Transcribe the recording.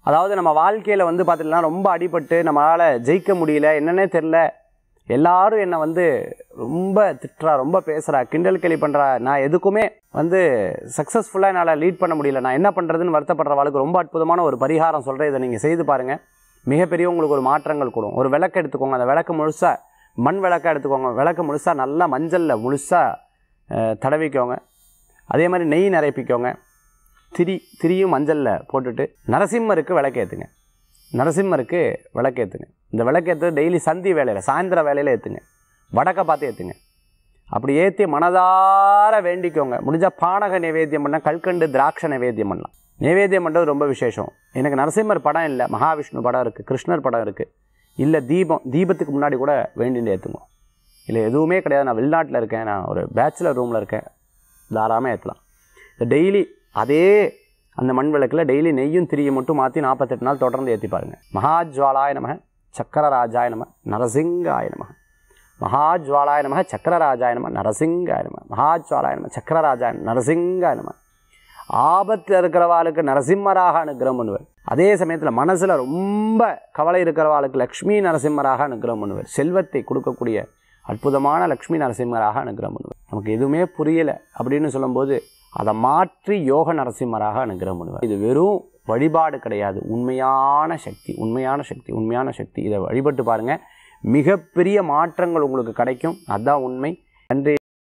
அதாவது நம்ம வாழ்க்கையில் வந்து பார்த்துட்டோம்னா ரொம்ப அடிபட்டு நம்மளால் ஜெயிக்க முடியல என்னன்னே தெரில எல்லாரும் என்னை வந்து ரொம்ப திட்டுறா ரொம்ப பேசுகிறா கிண்டல் கேலி பண்ணுறா நான் எதுக்குமே வந்து சக்ஸஸ்ஃபுல்லாக என்னால் லீட் பண்ண முடியல நான் என்ன பண்ணுறதுன்னு வருத்தப்படுறவாளுக்கு ரொம்ப அற்புதமான ஒரு பரிகாரம் சொல்கிறேன் இதை நீங்கள் செய்து பாருங்கள் மிகப்பெரிய உங்களுக்கு ஒரு மாற்றங்கள் கொடுக்கும் ஒரு விளக்கு எடுத்துக்கோங்க அந்த விளக்கு முழுசாக மண் விளக்கை எடுத்துக்கோங்க விளக்கு முழுசாக நல்லா மஞ்சளில் முழுசாக தடவிக்கோங்க அதே மாதிரி நெய் நிரப்பிக்கோங்க திரி திரியும் மஞ்சளில் போட்டுட்டு நரசிம்மருக்கு விளக்கேற்றுங்க நரசிம்மருக்கு விளக்கேற்றுங்க இந்த விளக்கேற்று டெய்லி சந்தி வேலையில் சாயந்தர வேலையில் ஏற்றுங்க வடக்க பார்த்து ஏற்றுங்க அப்படி ஏற்றி மனதார வேண்டிக்கோங்க முடிஞ்சால் பானக நைவேத்தியம் பண்ணால் கல்கண்டு திராட்சை நைவேத்தியம் பண்ணலாம் நைவேத்தியம் பண்ணுறது ரொம்ப விசேஷம் எனக்கு நரசிம்மர் படம் இல்லை மகாவிஷ்ணு படம் இருக்குது கிருஷ்ணர் படம் இருக்குது இல்லை தீபம் தீபத்துக்கு முன்னாடி கூட வேண்டிட்டு ஏற்றுங்க இல்லை எதுவுமே கிடையாது நான் வெளிநாட்டில் இருக்கேன் நான் ஒரு பேச்சுலர் ரூமில் இருக்கேன் தாராளமாக ஏற்றலாம் இந்த டெய்லி அதே அந்த மண் விளக்கில் டெய்லி நெய்யும் திரியை மட்டும் மாற்றி நாற்பத்தெட்டு நாள் தொடர்ந்து ஏற்றி பாருங்க மகாஜ்வாலாய நம சக்கரராஜாய நம நரசிங்காய நம மகாஜ்வாலாய நம சக்கரராஜாய நம நரசிங்காய நம மகாஜ்வாலாய நம சக்கரராஜாய நம, நரசிங்காய நம ஆபத்தில் இருக்கிறவாளுக்கு நரசிம்மராக அனுகிரகம் பண்ணுவார் அதே சமயத்தில் மனசில் ரொம்ப கவலை இருக்கிறவாளுக்கு லக்ஷ்மி நரசிம்மராக அனுகிரகம் பண்ணுவார் செல்வத்தை கொடுக்கக்கூடிய அற்புதமான லக்ஷ்மி நரசிம்மராக அனுகிரகம் பண்ணுவார் நமக்கு எதுவுமே புரியலை அப்படின்னு சொல்லும்போது அதை மாற்றி யோக நரசிம்மராக அனுகிரகம் பண்ணுவார் இது வெறும் வழிபாடு கிடையாது உண்மையான சக்தி உண்மையான சக்தி உண்மையான சக்தி இதை வழிபட்டு பாருங்கள் மிகப்பெரிய மாற்றங்கள் உங்களுக்கு கிடைக்கும் அதுதான் உண்மை நன்றி